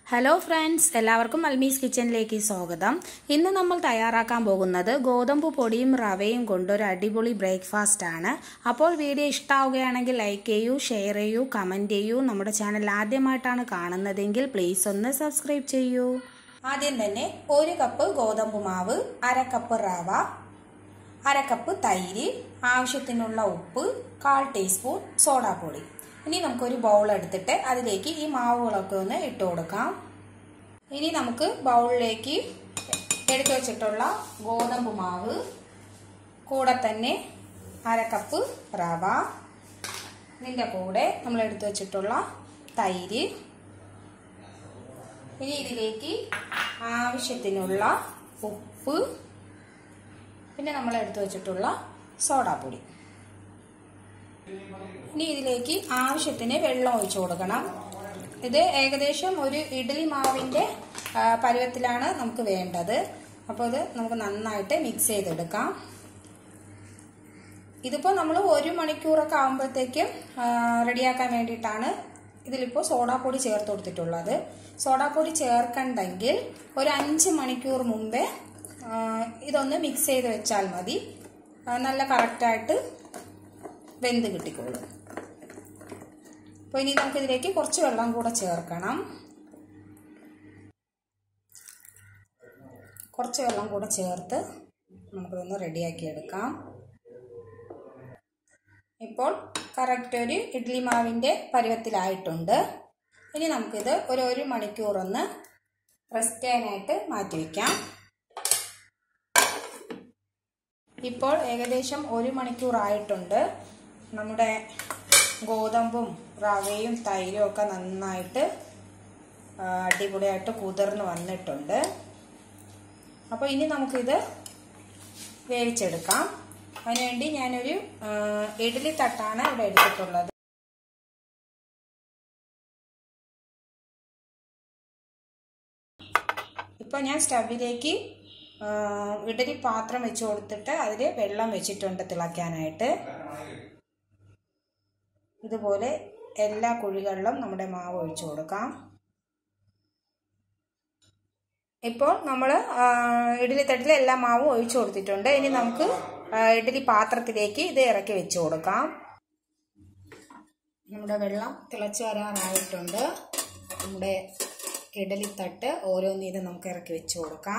hello friends എല്ലാവർക്കും അൽമീസ് കിച്ചണിലേക്ക് സ്വാഗതം ഇന്ന് നമ്മൾ തയ്യാറാക്കാൻ പോകുന്നത് ഗോതമ്പ് പൊടിയും റവയും കൊണ്ട് ഒരു അടിപൊളി ബ്രേക്ക്ഫാസ്റ്റ് ആണ് അപ്പോൾ വീഡിയോ ഇഷ്ടമാവുകയാണെങ്കിൽ ലൈക്ക് ചെയ്യൂ ഷെയർ ചെയ്യൂ കമൻറ്റ് ചെയ്യൂ നമ്മുടെ ചാനൽ ആദ്യമായിട്ടാണ് കാണുന്നതെങ്കിൽ പ്ലീസ് ഒന്ന് സബ്സ്ക്രൈബ് ചെയ്യൂ ആദ്യം തന്നെ ഒരു കപ്പ് ഗോതമ്പ് മാവ് അര കപ്പ് റവ അര കപ്പ് തൈര് ആവശ്യത്തിനുള്ള ഉപ്പ് കാൽ ടീസ്പൂൺ സോഡാപ്പൊടി ഇനി നമുക്കൊരു ബൗൾ എടുത്തിട്ട് അതിലേക്ക് ഈ മാവുകളൊക്കെ ഒന്ന് ഇട്ട് കൊടുക്കാം ഇനി നമുക്ക് ബൗളിലേക്ക് എടുത്തു വെച്ചിട്ടുള്ള ഗോതമ്പ് മാവ് കൂടെ തന്നെ അര കപ്പ് റവ ഇതിൻ്റെ കൂടെ നമ്മൾ എടുത്തു വെച്ചിട്ടുള്ള തൈര് ഇനി ഇതിലേക്ക് ആവശ്യത്തിനുള്ള ഉപ്പ് പിന്നെ നമ്മൾ എടുത്തു വെച്ചിട്ടുള്ള സോഡാപ്പൊടി ഇനി ഇതിലേക്ക് ആവശ്യത്തിന് വെള്ളം ഒഴിച്ചു കൊടുക്കണം ഇത് ഏകദേശം ഒരു ഇഡ്ഡലി മാവിൻ്റെ പരുവത്തിലാണ് നമുക്ക് വേണ്ടത് അപ്പോൾ ഇത് നമുക്ക് നന്നായിട്ട് മിക്സ് ചെയ്തെടുക്കാം ഇതിപ്പോൾ നമ്മൾ ഒരു മണിക്കൂറൊക്കെ ആകുമ്പോഴത്തേക്കും റെഡിയാക്കാൻ വേണ്ടിയിട്ടാണ് ഇതിലിപ്പോൾ സോഡാപ്പൊടി ചേർത്ത് കൊടുത്തിട്ടുള്ളത് സോഡാപ്പൊടി ചേർക്കണ്ടെങ്കിൽ ഒരു അഞ്ച് മണിക്കൂർ മുമ്പേ ഇതൊന്ന് മിക്സ് ചെയ്ത് വെച്ചാൽ മതി നല്ല കറക്റ്റായിട്ട് വെന്ത് കിട്ടിക്കോളും അപ്പോൾ ഇനി നമുക്കിതിലേക്ക് കുറച്ച് വെള്ളം കൂടെ ചേർക്കണം കുറച്ച് വെള്ളം കൂടെ ചേർത്ത് നമുക്കിതൊന്ന് റെഡിയാക്കി എടുക്കാം ഇപ്പോൾ കറക്റ്റ് ഒരു ഇഡ്ലി മാവിൻ്റെ പരുവത്തിലായിട്ടുണ്ട് ഇനി നമുക്കിത് ഒരു ഒരു മണിക്കൂറൊന്ന് റെസ്റ്റ് ചെയ്യാനായിട്ട് മാറ്റി വയ്ക്കാം ഇപ്പോൾ ഏകദേശം ഒരു മണിക്കൂർ ആയിട്ടുണ്ട് നമ്മുടെ ഗോതമ്പും റവയും തൈരും ഒക്കെ നന്നായിട്ട് അടിപൊളിയായിട്ട് കുതിർന്ന് വന്നിട്ടുണ്ട് അപ്പോൾ ഇനി നമുക്കിത് വേവിച്ചെടുക്കാം അതിനുവേണ്ടി ഞാനൊരു ഇഡ്ഡലി തട്ടാണ് ഇവിടെ എടുത്തിട്ടുള്ളത് ഇപ്പോൾ ഞാൻ സ്റ്റവിലേക്ക് ഇഡലി പാത്രം വെച്ച് കൊടുത്തിട്ട് അതിൽ വെള്ളം വെച്ചിട്ടുണ്ട് തിളയ്ക്കാനായിട്ട് ഇതുപോലെ എല്ലാ കുഴികളിലും നമ്മുടെ മാവ് ഒഴിച്ചു കൊടുക്കാം ഇപ്പോൾ നമ്മൾ ഇഡലി തട്ടിൽ എല്ലാ മാവും ഒഴിച്ചു കൊടുത്തിട്ടുണ്ട് ഇനി നമുക്ക് ഇഡലി പാത്രത്തിലേക്ക് ഇത് ഇറക്കി വെച്ച് കൊടുക്കാം നമ്മുടെ വെള്ളം തിളച്ച് വരാറായിട്ടുണ്ട് നമ്മുടെ ഇഡലി തട്ട് ഓരോന്നീത് നമുക്ക് ഇറക്കി വെച്ച് കൊടുക്കാം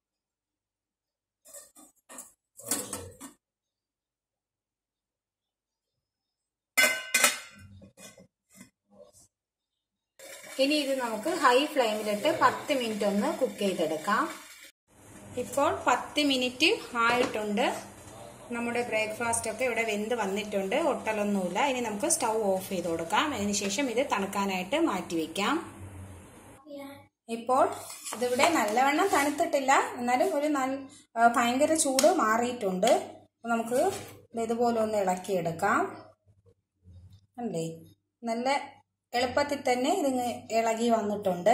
ഇനി ഇത് നമുക്ക് ഹൈ ഫ്ലെയിമിലിട്ട് പത്ത് മിനിറ്റ് ഒന്ന് കുക്ക് ചെയ്തെടുക്കാം ഇപ്പോൾ പത്ത് മിനിറ്റ് ആയിട്ടുണ്ട് നമ്മുടെ ബ്രേക്ക്ഫാസ്റ്റ് ഒക്കെ ഇവിടെ വെന്ത് വന്നിട്ടുണ്ട് ഒട്ടലൊന്നുമില്ല ഇനി നമുക്ക് സ്റ്റൗ ഓഫ് ചെയ്ത് കൊടുക്കാം അതിനുശേഷം ഇത് തണുക്കാനായിട്ട് മാറ്റി വെക്കാം ഇപ്പോൾ ഇതിവിടെ നല്ലവണ്ണം തണുത്തിട്ടില്ല എന്നാലും ഒരു നല്ല ഭയങ്കര ചൂട് മാറിയിട്ടുണ്ട് നമുക്ക് ഇതുപോലെ ഒന്ന് ഇളക്കിയെടുക്കാം അല്ലേ നല്ല എളുപ്പത്തിൽ തന്നെ ഇതിങ്ങ് ഇളകി വന്നിട്ടുണ്ട്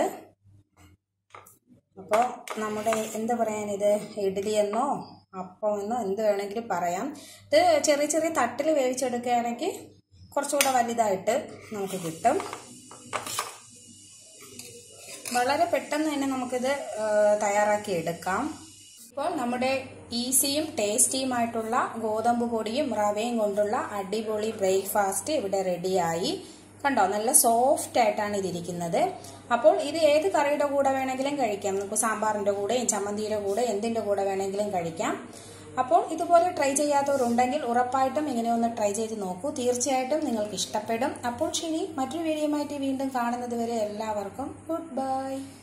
അപ്പോൾ നമ്മുടെ എന്ത് പറയാനിത് ഇഡ്ഡലി എന്നോ അപ്പം എന്നോ എന്ത് വേണമെങ്കിലും പറയാം ഇത് ചെറിയ ചെറിയ തട്ടിൽ വേവിച്ചെടുക്കുകയാണെങ്കിൽ കുറച്ചുകൂടെ വലുതായിട്ട് നമുക്ക് കിട്ടും വളരെ പെട്ടെന്ന് തന്നെ നമുക്കിത് തയ്യാറാക്കി എടുക്കാം ഇപ്പോൾ നമ്മുടെ ഈസിയും ടേസ്റ്റിയുമായിട്ടുള്ള ഗോതമ്പ് പൊടിയും റവയും കൊണ്ടുള്ള അടിപൊളി ബ്രേക്ക്ഫാസ്റ്റ് ഇവിടെ റെഡിയായി കണ്ടോ നല്ല സോഫ്റ്റ് ആയിട്ടാണ് ഇതിരിക്കുന്നത് അപ്പോൾ ഇത് ഏത് കറിയുടെ കൂടെ വേണമെങ്കിലും കഴിക്കാം നമുക്ക് സാമ്പാറിന്റെ കൂടെയും ചമ്മന്തിയുടെ കൂടെ എന്തിന്റെ കൂടെ വേണമെങ്കിലും കഴിക്കാം അപ്പോൾ ഇതുപോലെ ട്രൈ ചെയ്യാത്തവരുണ്ടെങ്കിൽ ഉറപ്പായിട്ടും ഇങ്ങനെ ഒന്ന് ട്രൈ ചെയ്ത് നോക്കൂ തീർച്ചയായിട്ടും നിങ്ങൾക്ക് ഇഷ്ടപ്പെടും അപ്പോൾ ശരി മറ്റൊരു വീഡിയോയുമായിട്ട് വീണ്ടും കാണുന്നത് വരെ എല്ലാവർക്കും ഗുഡ് ബൈ